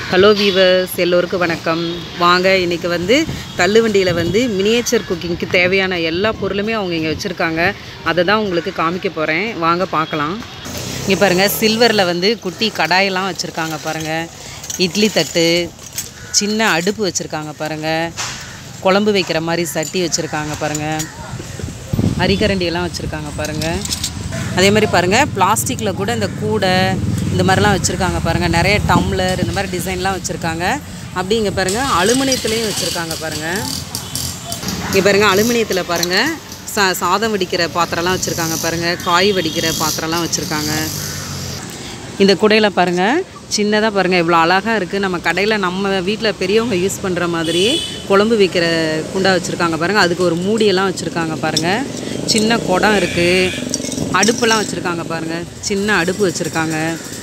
hello viewers எல்லோருக்கும் வணக்கம் வாங்க இன்றைக்கி வந்து தள்ளுவண்டியில் வந்து மினியேச்சர் குக்கிங்க்கு தேவையான எல்லா பொருளுமே அவங்க இங்கே வச்சுருக்காங்க அதை தான் உங்களுக்கு காமிக்க போகிறேன் வாங்க பார்க்கலாம் இங்கே பாருங்கள் சில்வரில் வந்து குட்டி கடாயெல்லாம் வச்சுருக்காங்க பாருங்கள் இட்லி தட்டு சின்ன அடுப்பு வச்சுருக்காங்க பாருங்கள் குழம்பு வைக்கிற மாதிரி சட்டி வச்சுருக்காங்க பாருங்கள் அரிக்கரண்டியெல்லாம் வச்சுருக்காங்க பாருங்கள் அதே மாதிரி பாருங்கள் பிளாஸ்டிக்கில் கூட இந்த கூடை இந்த மாதிரிலாம் வச்சுருக்காங்க பாருங்கள் நிறைய டம்ளர் இந்த மாதிரி டிசைன்லாம் வச்சுருக்காங்க அப்படி இங்கே பாருங்கள் அலுமினியத்துலேயும் வச்சுருக்காங்க பாருங்கள் இங்கே பாருங்கள் அலுமினியத்தில் பாருங்கள் சா சாதம் வடிக்கிற பாத்திரம்லாம் வச்சுருக்காங்க பாருங்கள் காய் வடிக்கிற பாத்திரம்லாம் வச்சுருக்காங்க இந்த குடையில் பாருங்கள் சின்னதாக பாருங்கள் இவ்வளோ அழகாக இருக்குது நம்ம கடையில் நம்ம வீட்டில் பெரியவங்க யூஸ் பண்ணுற மாதிரி குழம்பு வைக்கிற குண்டா வச்சுருக்காங்க பாருங்கள் அதுக்கு ஒரு மூடியெல்லாம் வச்சுருக்காங்க பாருங்கள் சின்ன குடம் இருக்குது அடுப்பெல்லாம் வச்சுருக்காங்க பாருங்கள் சின்ன அடுப்பு வச்சுருக்காங்க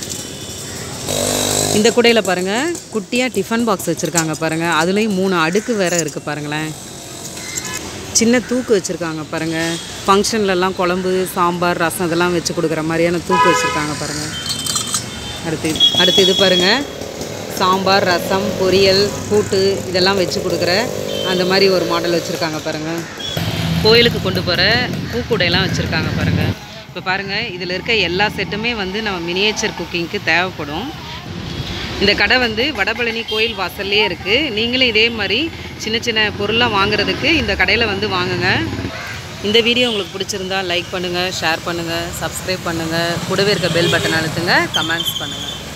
இந்த குடையில் பாருங்கள் குட்டியாக டிஃபன் பாக்ஸ் வச்சுருக்காங்க பாருங்கள் அதுலேயும் மூணு அடுக்கு வேறு இருக்குது பாருங்களேன் சின்ன தூக்கு வச்சுருக்காங்க பாருங்கள் ஃபங்க்ஷன்லலாம் குழம்பு சாம்பார் ரசம் இதெல்லாம் வச்சு கொடுக்குற மாதிரியான தூக்கு வச்சுருக்காங்க பாருங்கள் அடுத்து அடுத்து இது பாருங்கள் சாம்பார் ரசம் பொரியல் கூட்டு இதெல்லாம் வச்சு கொடுக்குற அந்த மாதிரி ஒரு மாடல் வச்சுருக்காங்க பாருங்கள் கோயிலுக்கு கொண்டு போகிற பூக்கூடையெல்லாம் வச்சுருக்காங்க பாருங்கள் இப்போ பாருங்கள் இதில் இருக்க எல்லா செட்டுமே வந்து நம்ம மினியேச்சர் குக்கிங்க்கு தேவைப்படும் இந்த கடை வந்து வடபழனி கோயில் வாசல்லே இருக்குது நீங்களும் இதே மாதிரி சின்ன சின்ன பொருளாக வாங்குறதுக்கு இந்த கடையில் வந்து வாங்குங்க இந்த வீடியோ உங்களுக்கு பிடிச்சிருந்தா லைக் பண்ணுங்கள் ஷேர் பண்ணுங்கள் சப்ஸ்கிரைப் பண்ணுங்கள் கூடவே இருக்க பெல் பட்டன் அழுத்துங்க கமெண்ட்ஸ் பண்ணுங்கள்